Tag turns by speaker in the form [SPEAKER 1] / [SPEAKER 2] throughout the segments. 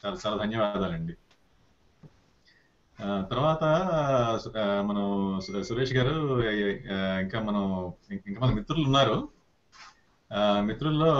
[SPEAKER 1] చాలా చాలా ధన్యవాదాలండి ఆ, తర్వాత ఆ, మనం సు- సురేష్ గారు ఆ, ఇంకా మనం ఇంకా మన మిత్రులు ఉన్నారు ఆ, మిత్రుల్లో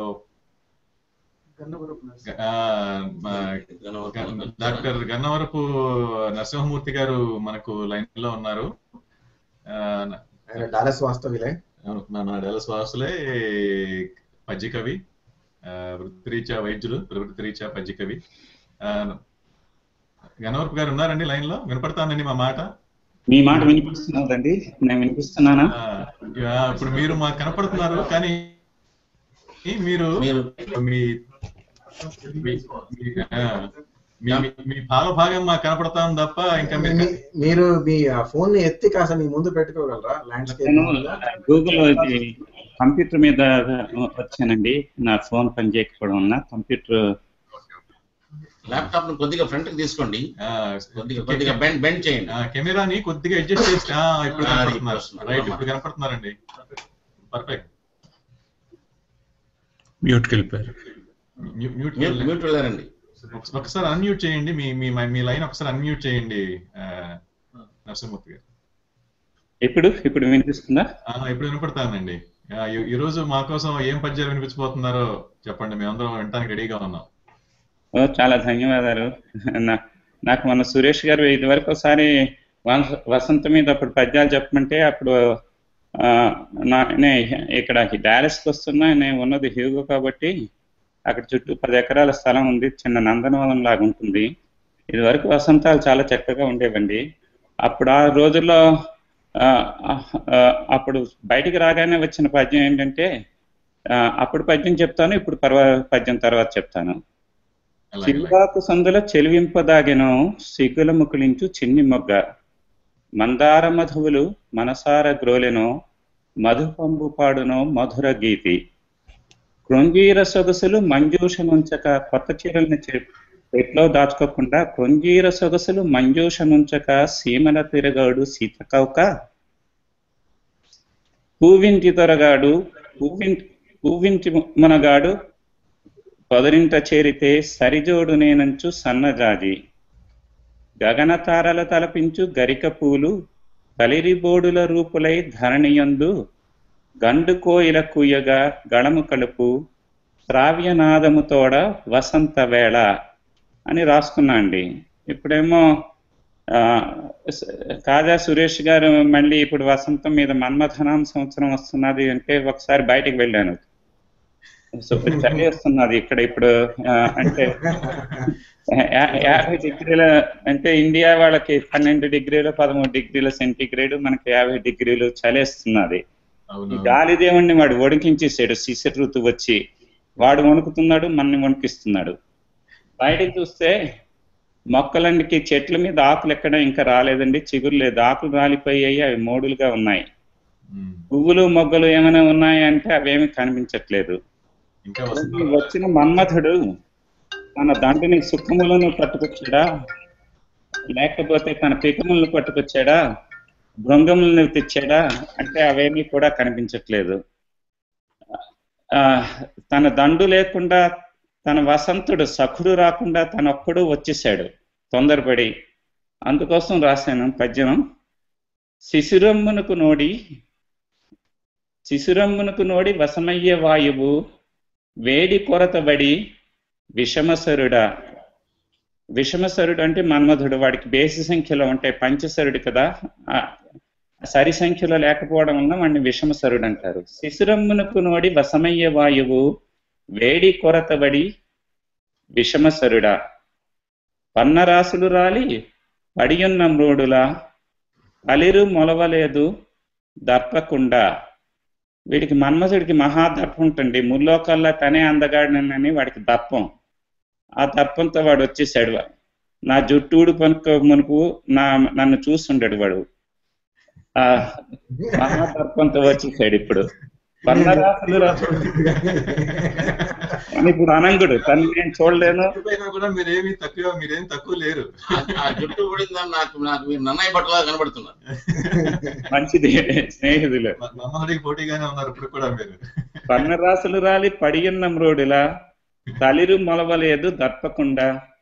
[SPEAKER 1] ఆ, మా గ- డాక్టర్ గన్నవరపు నరసింహమూర్తి గారు మనకు లైన్ లో ఉన్నారు ఆ,
[SPEAKER 2] ఆయన డాలస్ వాస్తవిలే
[SPEAKER 1] అవును, మన డెలస్ వాసులే పద్య కవి ఆ, వృత్తిరీత్యా వైద్యులు వృత్తిరీత్యా పద్య కవి ఆ, గన్నవరపు గారు ఉన్నారండి లైన్ లో వినపడతానండి మా మాట
[SPEAKER 3] మీ మాట వినిపిస్తున్నదండి నేను వినిపిస్తున్నానా
[SPEAKER 1] ఆ, ఆ, ఇప్పుడు మీరు మాకు కనపడుతున్నారు కానీ మీరు మీ మీ- మీ- ఆ, మీ మీ- మీ భావభాగం మాకు కనపడతాం తప్ప ఇంకా మీరు
[SPEAKER 2] మీ- మీరు మీ ఫోన్ ని ఎత్తి కాస్త మీ ముందు పెట్టుకోగలరా ల్యాండ్స్కేప్
[SPEAKER 3] నేను గూగుల్ ఇది కంప్యూటర్ మీద వచ్చానండి నా ఫోన్ పని చేయకపోవడం వల్ల కంప్యూటర్
[SPEAKER 4] ల్యాప్టాప్ ను కొద్దిగా ఫ్రంట్ కి తీసుకోండి కొద్దిగా కొద్దిగా బెండ్ బెండ్ చేయండి
[SPEAKER 1] ఆ, కెమెరాని కొద్దిగా అడ్జస్ట్ చేస్తే ఆ, ఇప్పుడు
[SPEAKER 4] ఆ, అది
[SPEAKER 1] కనపడుతున్నారు
[SPEAKER 4] వస్తున్నారు.
[SPEAKER 1] రైట్ ఇప్పుడు కనపడుతున్నారండి పర్ఫెక్ట్
[SPEAKER 5] మ్యూట్కి వెళ్ళిపోయారు
[SPEAKER 1] మ్యూట్
[SPEAKER 4] మ్యూట్ మ్యూట్ వెళ్ళారండి
[SPEAKER 1] ఒక- ఒకసారి అన్మ్యూట్ చేయండి మీ మీ మీ లైన్ ఒకసారి అన్మ్యూట్ చేయండి ఆ, నరసింహమూర్తి గారు
[SPEAKER 3] ఇప్పుడు ఇప్పుడు వినిపిస్తుందా
[SPEAKER 1] ఆ, ఇప్పుడు వినపడతానండి ఆ, ఈ- ఈ రోజు మా కోసం ఏం పద్యాలు వినిపించబోతున్నారో చెప్పండి మేమందరం వినటానికి రెడీగా ఉన్నాం
[SPEAKER 3] ఓ చాలా ధన్యవాదాలు నా- నాకు మన సురేష్ గారు ఇదివరకు ఒకసారి వస- వసంత మీద అప్పుడు పద్యాలు చెప్పమంటే అప్పుడు ఆ, నా నే- ఇక్కడ డాలస్కి వస్తున్నా నేను ఉన్నది హ్యూగో కాబట్టి అక్కడ చుట్టూ పది ఎకరాల స్థలం ఉంది చిన్న నందనవనం లాగా ఉంటుంది ఇది వరకు వసంతాలు చాలా చక్కగా ఉండేవండి అప్పుడు ఆ రోజుల్లో ఆ, ఆ, అప్పుడు బయటికి రాగానే వచ్చిన పద్యం ఏంటంటే ఆ, అప్పుడు పద్యం చెప్తాను ఇప్పుడు పర్వ పద్యం తర్వాత చెప్తాను చిరువాకు సందుల చెలివింపదాగెను సిగ్గుల ముకులించు చిన్ని మొగ్గ మందార మధువులు మనసార గ్రోలెనో మధుపంబు పాడునో మధుర గీతి కృంగీర సొగసులు మంజూష నుంచక కొత్త చీరల్ని చె- పెట్లో దాచుకోకుండా కృంగీర సొగసులు మంజూష నుంచక సీమల తిరగాడు సీతకౌక పూవింటి తొరగాడు పూవింటి పూవింటి మనగాడు పొదరింట చేరితే సరిజోడు నేనంచు సన్నజాజి గగన తారల తలపించు గరిక పూలు కలిరిబోడుల రూపులై ధరణియందు గండు కోయిల కుయ్యగా గళము కలుపు శ్రావ్యనాదముతోడ వసంత వేళ అని రాసుకున్నా అండి ఇప్పుడేమో ఆ, స- కాజా సురేష్ గారు మళ్ళీ ఇప్పుడు వసంతం మీద మన్మథనాం సంవత్సరం వస్తున్నది అంటే ఒకసారి బయటికి వెళ్ళాను సో చలి వస్తున్నది ఇక్కడ ఇప్పుడు ఆ, అంటే యా- యాభై డిగ్రీల అంటే ఇండియా వాళ్ళకి పన్నెండు డిగ్రీలు పదమూడు డిగ్రీల సెంటీగ్రేడ్ మనకి యాభై డిగ్రీలు చలేస్తున్నది ఈ గాలి దేవుణ్ణి వాడు వణికించేసాడు శిశిర ఋతువు వచ్చి వాడు వణుకుతున్నాడు మనని వణికిస్తున్నాడు బయటకు చూస్తే మొక్కలన్నిటి చెట్ల మీద ఆకులు ఎక్కడ ఇంకా రాలేదండి చిగురు లేదు ఆకులు రాలిపోయాయి అవి మోడులుగా ఉన్నాయి పువ్వులు మొగ్గలు ఏమైనా ఉన్నాయా అంటే అవేమి కనిపించట్లేదు
[SPEAKER 1] ఇంకా
[SPEAKER 3] ఈ వచ్చిన మన్మథుడు తన దండ్రిని సుఖములను పట్టుకొచ్చాడా లేకపోతే తన పికములను పట్టుకొచ్చాడా భృంగములను తెచ్చాడా అంటే అవేమీ కూడా కనిపించట్లేదు ఆ తన దండు లేకుండా తన వసంతుడు సఖుడు రాకుండా తనొక్కడు వచ్చేసాడు తొందరపడి అందుకోసం రాశాను పద్యం శిశిరమ్మునకు నోడి శిశిరమ్మునకు నోడి వసమయ్య వాయువు వేడి కొరతబడి విషమసరుడా విషమసరుడు అంటే మన్మధుడు వాడికి బేసి సంఖ్యలో ఉంటాయి పంచసరుడు కదా ఆ సరి సంఖ్యలో లేకపోవడం వల్ల వాడిని విషమసరుడు అంటారు శిశిరమ్మునకు నోడి వసమయ్య వాయువు వేడి కొరతబడి విషమసరుడా పన్నరాసులు రాలి పడియున్న మ్రోడులా అలిరు మొలవలేదు దర్పకుండా వీడికి మన్మథుడికి మహాదర్పం ఉంటుంది ముల్లోకల్లా తనే అందగాడినని వాడికి దర్పం ఆ దర్పంతో వాడు వచ్చేసాడు నా జుట్టు ఊడిపోనుక మునుపు నా నన్ను చూస్తుండాడు వాడు ఆ మహాదర్పంతో వచ్చేసాడు ఇప్పుడు పన్నరాసులు రా- అని ఇప్పుడు అనంగుడు తను నేను చూడలేను
[SPEAKER 1] పైన కూడా మీరేమి తక్కువ మీరేం తక్కువ లేరు
[SPEAKER 4] ఆ జుట్టు ఊడిందని నాకు నాకు మీరు నన్నయ్య బట్టలా కనబడుతున్నారు
[SPEAKER 3] మంచిది స్నేహితులు
[SPEAKER 1] మమ్మల్ని పోటీగానే ఉన్నారు ఇప్పుడు కూడా మీరు
[SPEAKER 3] పన్నరాసులు రాలి పడియున్న మ్రోడిలా తలిరు మొలవలేదు దర్పకుండా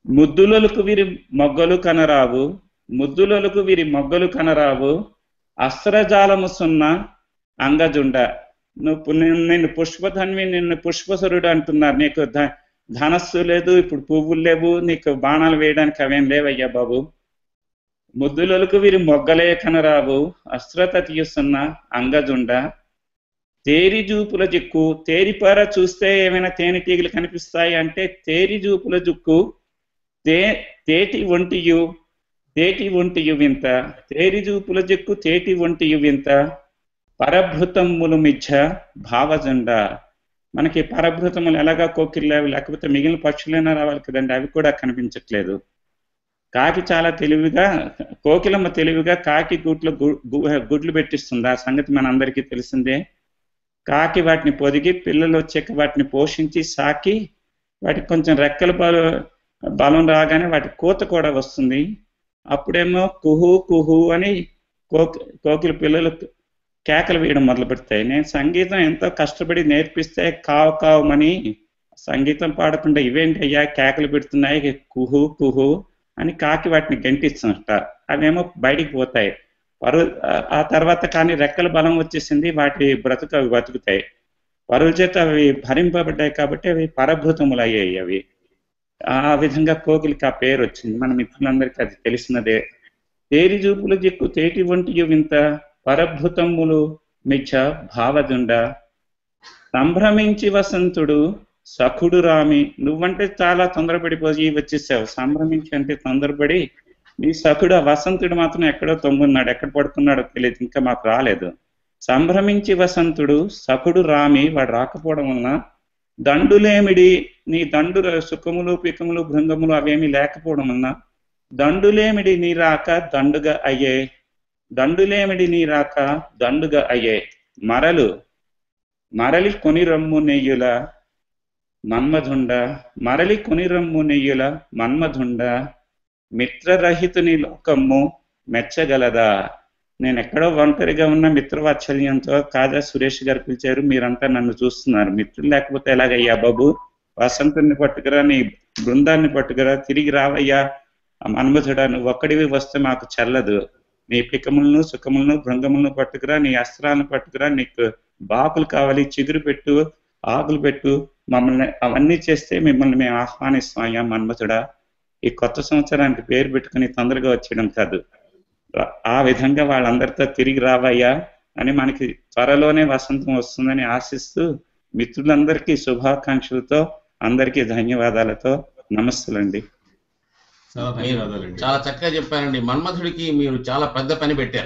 [SPEAKER 3] ముద్దులొలకు వీరి మొగ్గలు కనరావు ముద్దులొలకు వీరి మొగ్గలు కనరావు అస్త్రజాలము సున్న అంగజుండ నువ్వు పు- నిన్ను- నిన్ను పుష్పధన్వి నిన్ను పుష్పసురుడు అంటున్నారు నీకు ధ ధనస్సు లేదు ఇప్పుడు పువ్వులు లేవు నీకు బాణాలు వేయడానికి అవేం లేవయ్యా బాబు ముద్దులొలకు వీరి మొగ్గలే కనరావు అస్త్రత తీయుస్తున్న అంగజుండ తేరి జూపుల జిక్కు తేరిపార చూస్తే ఏమైనా తేనెటీగలు కనిపిస్తాయి అంటే తేరి జూపుల జుక్కు తే తేటి ఒంటియు తేటి ఒంటియు వింత తేరి జూపుల జిక్కు తేటి ఒంటియు వింత పరభృతములు మిథ్య భావజెండ మనకి పరభృతములు ఎలాగా కోకిళ్ళవి లేకపోతే మిగిలిన పక్షులైనా రావాలి కదండి అవి కూడా కనిపించట్లేదు కాకి చాలా తెలివిగా కోకిలమ్మ తెలివిగా కాకి గూట్లో గు- గు- గుడ్లు పెట్టిస్తుంది ఆ సంగతి మనందరికీ తెలిసిందే కాకి వాటిని పొదిగి పిల్లలు వచ్చాక వాటిని పోషించి సాకి వాటికి కొంచెం రెక్కల బలం బలం రాగానే వాటి కూత కూడా వస్తుంది అప్పుడేమో కుహు కుహు అని కోకి కోకిల పిల్లలు కేకలు వేయడం మొదలు పెడతాయి నేను సంగీతం ఎంతో కష్టపడి నేర్పిస్తే కావు కావమని సంగీతం పాడకుండా ఇవేంటి అయ్యా కేకలు పెడుతున్నాయి కుహు కుహు అని కాకి వాటిని గంటిస్తుంట అవేమో బయటికి పోతాయి పరువు ఆ- ఆ తర్వాత కానీ రెక్కల బలం వచ్చేసింది వాటి బ్రతుకు అవి బతుకుతాయి పరువుల చేత అవి భరింపబడ్డాయి కాబట్టి అవి పరభృతములు అయ్యాయి అవి ఆ విధంగా కోకిలికి ఆ పేరు వచ్చింది మన మిత్రులందరికీ అది తెలిసినదే తేరి చూపులు జిక్కు తేటి వంటి వింత పరభృతములు మిచ్చ భావదుండ సంభ్రమించి వసంతుడు సఖుడు రామి నువ్వంటే చాలా తొందరపడిపోయి వచ్చేసావు సంభ్రమించి అంటే తొందరపడి నీ సఖుడు ఆ వసంతుడు మాత్రం ఎక్కడో తొంగున్నాడు ఎక్కడ పడుకున్నాడో తెలియదు ఇంకా మాకు రాలేదు సంభ్రమించి వసంతుడు సఖుడు రామి వాడు రాకపోవడం వలన దండులేమిడి నీ దండు సుఖములు పికములు భృంగములు అవేమీ లేకపోవడం వలన దండులేమిడి నీ రాక దండుగా అయ్యే దండులేమిడి నీ రాక దండుగా అయ్యే మరలు మరలి కొని రమ్ము నెయ్యుల మన్మధుండ మరలి కొని రమ్ము నెయ్యుల మన్మధుండ మిత్రరహితుని లోకమ్ము మెచ్చగలదా నేను ఎక్కడో ఒంటరిగా ఉన్న మిత్రవాత్సల్యంతో కాజా సురేష్ గారు పిలిచారు మీరంతా నన్ను చూస్తున్నారు మిత్రులు లేకపోతే ఎలాగయ్యా బాబు వసంతుని పట్టుకురా నీ బృందాన్ని పట్టుకురా తిరిగి రావయ్యా ఆ మన్మధుడా నువ్వు ఒక్కడివి వస్తే మాకు చల్లదు నీ పికములను సుఖములను భృంగములను పట్టుకురా నీ అస్త్రాలను పట్టుకురా నీకు బాకులు కావాలి చిగురు పెట్టు ఆకులు పెట్టు మమ్మల్ని అవన్నీ చేస్తే మిమ్మల్ని మేము ఆహ్వానిస్తాం అయ్యా మన్మథుడా ఈ కొత్త సంవత్సరానికి పేరు పెట్టుకుని తొందరగా వచ్చేయడం కాదు రా- ఆ విధంగా వాళ్ళందరితో తిరిగి రావయ్యా అని మనకి త్వరలోనే వసంతం వస్తుందని ఆశిస్తూ మిత్రులందరికీ శుభాకాంక్షలతో అందరికీ ధన్యవాదాలతో నమస్తులండి
[SPEAKER 1] చాలా
[SPEAKER 4] మీరు
[SPEAKER 1] ధన్యవాదాలండి
[SPEAKER 4] చాలా చక్కగా చెప్పారండి మన్మథుడికి మీరు చాలా పెద్ద పని పెట్టారు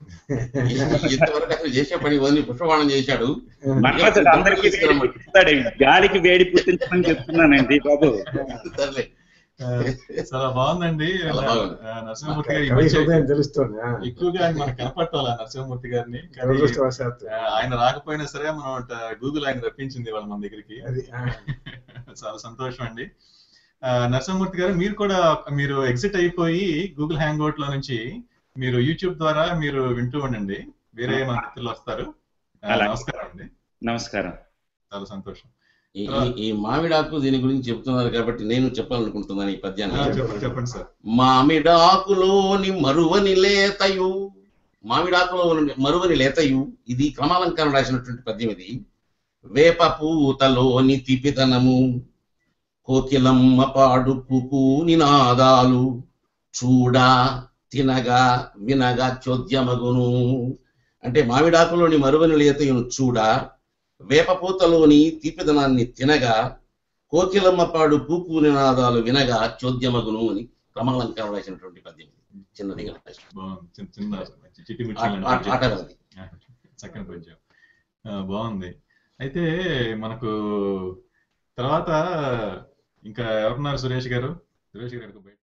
[SPEAKER 4] ఇంతవరకు అసలు చేసే పని వదిలి పుష్పబాణం చేశాడు
[SPEAKER 3] మన్మథుడు అందరికీ వేడి పుట్టిస్తాడు. గాలికి వేడి పుట్టించమని చెప్తున్నానండి బాబు
[SPEAKER 4] సర్లే.
[SPEAKER 1] ఆ, చాలా బాగుందండి
[SPEAKER 4] చాలా బాగుంది.
[SPEAKER 1] ఆ, నరసింహమూర్తి గారు ఈ
[SPEAKER 2] కవి
[SPEAKER 1] మధ్య
[SPEAKER 2] హృదయం తెలుస్తుంది ఆ.
[SPEAKER 1] ఎక్కువగా ఆయన మనకు కనపట్టాలి ఆ నరసింహమూర్తి గారిని కానీ
[SPEAKER 2] దురదృష్టవశాత్తు
[SPEAKER 1] ఆ, ఆయన రాకపోయినా సరే మనం గూగుల్ ఆయన రప్పించింది వాళ్ళ మన దగ్గరికి
[SPEAKER 2] అది ఆ.
[SPEAKER 1] చాలా సంతోషం అండి ఆ, నరసింహమూర్తి గారు మీరు కూడా మీరు ఎగ్జిట్ అయిపోయి గూగుల్ హ్యాంగ్ అవుట్ లో నుంచి మీరు యూట్యూబ్ ద్వారా మీరు వింటూ ఉండండి వేరే మన మిత్రులు వస్తారు ఆ,
[SPEAKER 3] అలాగే.
[SPEAKER 1] నమస్కారం అండి
[SPEAKER 3] నమస్కారం
[SPEAKER 1] చాలా సంతోషం
[SPEAKER 4] ఈ- ఈ- ఈ మామిడాకు దీని గురించి చెప్తున్నారు కాబట్టి నేను చెప్పాలనుకుంటున్నాను ఈ
[SPEAKER 1] ఆ,
[SPEAKER 4] పద్యాన్ని
[SPEAKER 1] చెప్పండి చెప్పండి సార్
[SPEAKER 4] మామిడాకులోని మరువని లేతయు మామిడాకులో మరువని లేతయు ఇది క్రమాలంకారం రాసినటువంటి పద్యం ఇది వేప పూతలోని తిపితనము కోకిలమ్మ పాడు పుకు నినాదాలు చూడా తినగా వినగా చోద్యమగును అంటే మామిడాకులోని మరువని లేతయును చూడా వేపపూతలోని తీపిదనాన్ని తినగా కోకిలమ్మ పాడు పూకు నినాదాలు వినగా చోద్యమగును అని క్రమాలంకారం రాసినటువంటి పద్యం చిన్నదిగా రాసిన.
[SPEAKER 1] బాగుంది చిన్న చిన్న చిట్టి
[SPEAKER 4] ఆ- ఆ- ఆట
[SPEAKER 1] మిర్చి
[SPEAKER 4] కలది
[SPEAKER 1] చక్కని పద్యం ఆ, బాగుంది అయితే మనకు తర్వాత ఇంకా ఎవరున్నారు సురేష్ గారు సురేష్ గారు బయట